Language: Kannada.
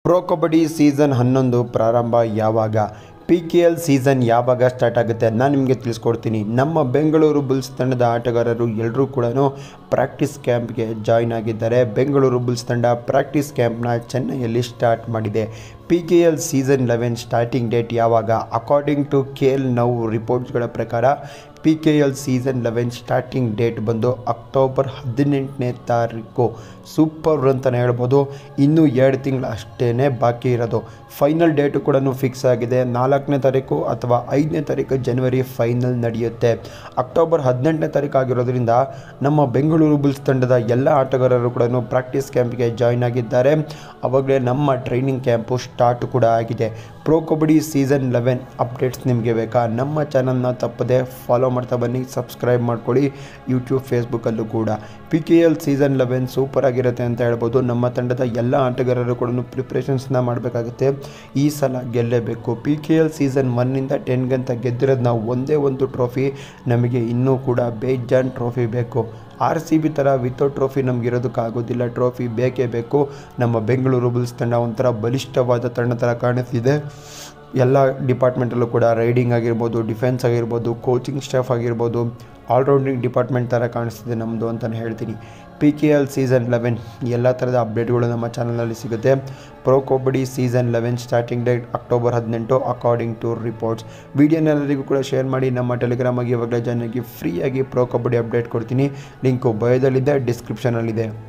ಪ್ರೊ ಕಬಡ್ಡಿ ಸೀಸನ್ ಹನ್ನೊಂದು ಪ್ರಾರಂಭ ಯಾವಾಗ ಪಿ ಕೆ ಎಲ್ ಸೀಸನ್ ಯಾವಾಗ ಸ್ಟಾರ್ಟ್ ಆಗುತ್ತೆ ನಾನು ನಿಮಗೆ ತಿಳಿಸ್ಕೊಡ್ತೀನಿ ನಮ್ಮ ಬೆಂಗಳೂರು ಬುಲ್ಸ್ ತಂಡದ ಆಟಗಾರರು ಎಲ್ಲರೂ ಕೂಡ ಪ್ರಾಕ್ಟೀಸ್ ಕ್ಯಾಂಪ್ಗೆ ಜಾಯ್ನ್ ಆಗಿದ್ದಾರೆ ಬೆಂಗಳೂರು ಬುಲ್ಸ್ ತಂಡ ಪ್ರಾಕ್ಟೀಸ್ ಕ್ಯಾಂಪ್ನ ಚೆನ್ನೈಯಲ್ಲಿ ಸ್ಟಾರ್ಟ್ ಮಾಡಿದೆ P K L season eleven starting date ಯಾವಾಗ according to K L now ರಿಪೋರ್ಟ್ಸ್ಗಳ ಪ್ರಕಾರ P K L season eleven starting date ಬಂದು ಅಕ್ಟೋಬರ್ ಹದಿನೆಂಟನೇ ತಾರೀಕು ಸೂಪರ್ ಅಂತಲೇ ಹೇಳ್ಬೋದು ಇನ್ನೂ ಎರಡು ತಿಂಗಳು ಅಷ್ಟೇ ಬಾಕಿ ಇರೋದು ಫೈನಲ್ ಡೇಟು ಕೂಡ ಫಿಕ್ಸ್ ಆಗಿದೆ ನಾಲ್ಕನೇ ತಾರೀಕು ಅಥವಾ ಐದನೇ ತಾರೀಕು ಜನವರಿ ಫೈನಲ್ ನಡೆಯುತ್ತೆ ಅಕ್ಟೋಬರ್ ಹದಿನೆಂಟನೇ ತಾರೀಕು ಆಗಿರೋದ್ರಿಂದ ನಮ್ಮ ಬೆಂಗಳೂರು ಬುಲ್ಸ್ ತಂಡದ ಎಲ್ಲ ಆಟಗಾರರು ಕೂಡ ಪ್ರಾಕ್ಟೀಸ್ ಕ್ಯಾಂಪ್ಗೆ ಜಾಯ್ನ್ ಆಗಿದ್ದಾರೆ ಅವಾಗಲೇ ನಮ್ಮ ಟ್ರೈನಿಂಗ್ ಕ್ಯಾಂಪು ಸ್ಟಾರ್ಟ್ ಕೂಡ ಆಗಿದೆ pro kabaddi season eleven updates ನಿಮಗೆ ಬೇಕಾ ನಮ್ಮ ಚಾನಲ್ನ ತಪ್ಪದೆ ಫಾಲೋ ಮಾಡ್ತಾ ಬನ್ನಿ ಸಬ್ಸ್ಕ್ರೈಬ್ ಮಾಡ್ಕೊಳ್ಳಿ ಯೂಟ್ಯೂಬ್ ಫೇಸ್ಬುಕ್ಕಲ್ಲೂ ಕೂಡ P K L season eleven super ಆಗಿರುತ್ತೆ ಅಂತ ಹೇಳ್ಬೋದು ನಮ್ಮ ತಂಡದ ಎಲ್ಲ ಆಟಗಾರರು ಕೂಡ ಪ್ರಿಪ್ರೇಷನ್ಸ್ನ ಮಾಡಬೇಕಾಗುತ್ತೆ ಈ ಸಲ ಗೆಲ್ಲೇಬೇಕು ಪಿ ಕೆ ಎಲ್ ಸೀಸನ್ ಒನ್ನಿಂದ ಟೆನ್ಗಂತ ಗೆದ್ದಿರೋದು ನಾವು ಒಂದೇ ಒಂದು ಟ್ರೋಫಿ ನಮಗೆ ಇನ್ನೂ ಕೂಡ ಬೇಜಾನ್ ಟ್ರೋಫಿ ಬೇಕು ಆರ್ ಸಿ ಬಿ ಥರ ವಿತೌಟ್ ಟ್ರೋಫಿ ನಮ್ಗೆ ಇರೋದಕ್ಕಾಗೋದಿಲ್ಲ ಟ್ರೋಫಿ ಬೇಕೇ ಬೇಕು ನಮ್ಮ ಬೆಂಗಳೂರು ಬುಲ್ಸ್ ತಂಡ ಒಂಥರ ಬಲಿಷ್ಠವಾದ ತಂಡ ಥರ ಕಾಣಿಸ್ತಿದೆ ಎಲ್ಲ ಡಿಪಾರ್ಟ್ಮೆಂಟಲ್ಲೂ ಕೂಡ ರೈಡಿಂಗ್ ಆಗಿರ್ಬೋದು ಡಿಫೆನ್ಸ್ ಆಗಿರ್ಬೋದು ಕೋಚಿಂಗ್ ಸ್ಟಾಫ್ ಆಗಿರ್ಬೋದು ಆಲ್ರೌಂಡಿಂಗ್ ಡಿಪಾರ್ಟ್ಮೆಂಟ್ ಥರ ಕಾಣಿಸ್ತಿದೆ ನಮ್ಮದು ಅಂತಲೇ ಹೇಳ್ತೀನಿ P K L season eleven ಎಲ್ಲ ಥರದ ಅಪ್ಡೇಟ್ಗಳು ನಮ್ಮ ಚಾನಲಲ್ಲಿ ಸಿಗುತ್ತೆ pro kabaddi season eleven starting date October ಹದಿನೆಂಟು ಅಕಾರ್ಡಿಂಗ್ ಟು ರಿಪೋರ್ಟ್ಸ್ ವಿಡಿಯೋನೆಲ್ಲರಿಗೂ ಕೂಡ ಶೇರ್ ಮಾಡಿ ನಮ್ಮ ಟೆಲಿಗ್ರಾಮಾಗಿ ಇವಾಗಲೇ ಜನರಿಗೆ ಫ್ರೀಯಾಗಿ ಪ್ರೊ ಕಬಡ್ಡಿ ಅಪ್ಡೇಟ್ ಕೊಡ್ತೀನಿ ಲಿಂಕು ಬಯೋದಲ್ಲಿದೆ ಡಿಸ್ಕ್ರಿಪ್ಷನಲ್ಲಿದೆ